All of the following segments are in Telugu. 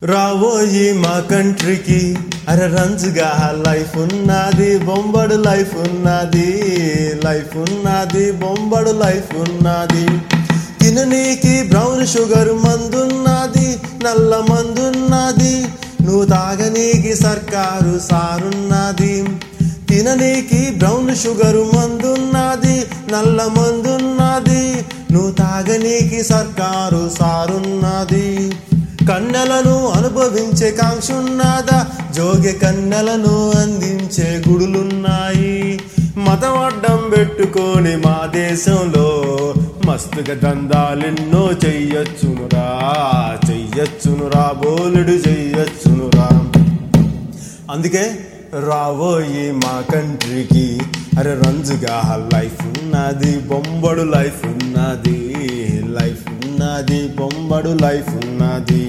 రావోయి మా కంట్రీకి అరే రంజుగా లైఫ్ ఉన్నది బొంబడు లైఫ్ ఉన్నది లైఫ్ ఉన్నది బొంబడు లైఫ్ ఉన్నది తిననీకి బ్రౌన్ షుగర్ మందున్నది నల్ల మందున్నది నువ్వు తాగనీకి సర్కారు సారున్నది తిననీకి బ్రౌన్ షుగర్ మందున్నది నల్ల మందున్నది నువ్వు తాగనీకి సర్కారు సారున్నది కన్నెలను అనుభవించే కాంక్షున్నదా జోగి కన్నెలను అందించే గుడులున్నాయి మతం అడ్డం పెట్టుకొని మా దేశంలో మస్తుగా దందాలెన్నో చెయ్యొచ్చునురా చెయ్యొచ్చునురా బోలుడు చెయ్యొచ్చునురా అందుకే రాబోయి మా కంట్రీకి అరే రంజుగా లైఫ్ ఉన్నది బొంబడు లైఫ్ ఉన్నది లైఫ్ ఉన్నది బొంబడు లైఫ్ ఉన్నది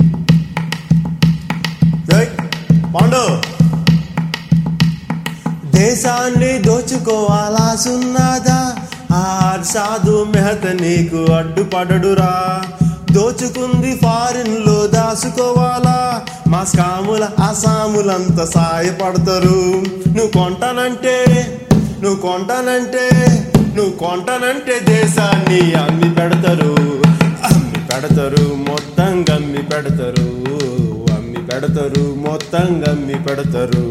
ఏయ్, పాండు దేశాన్ని దోచుకోవాలా సున్నదా ఆ సాధు మెహత నీకు అడ్డుపడడురా దోచుకుంది ఫారిన్ లో దాచుకోవాలా మా స్కాముల అసాములంతా సాయపడతారు నువ్వు కొంటానంటే నువ్వు కొంటానంటే నువ్వు కొంటానంటే దేశాన్ని అమ్మి పెడతారు అమ్మి పెడతారు మొత్తం గమ్మి పెడతారు అమ్మి పెడతారు మొత్తం గమ్మి పెడతారు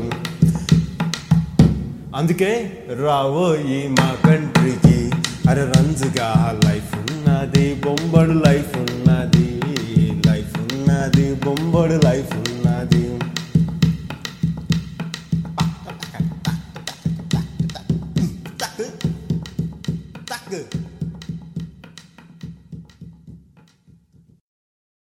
అందుకే రావోయి మా కంట్రీకి అరే రంజుగా లైఫ్ ఉన్నది బొంబడు లైఫ్ ఉన్నది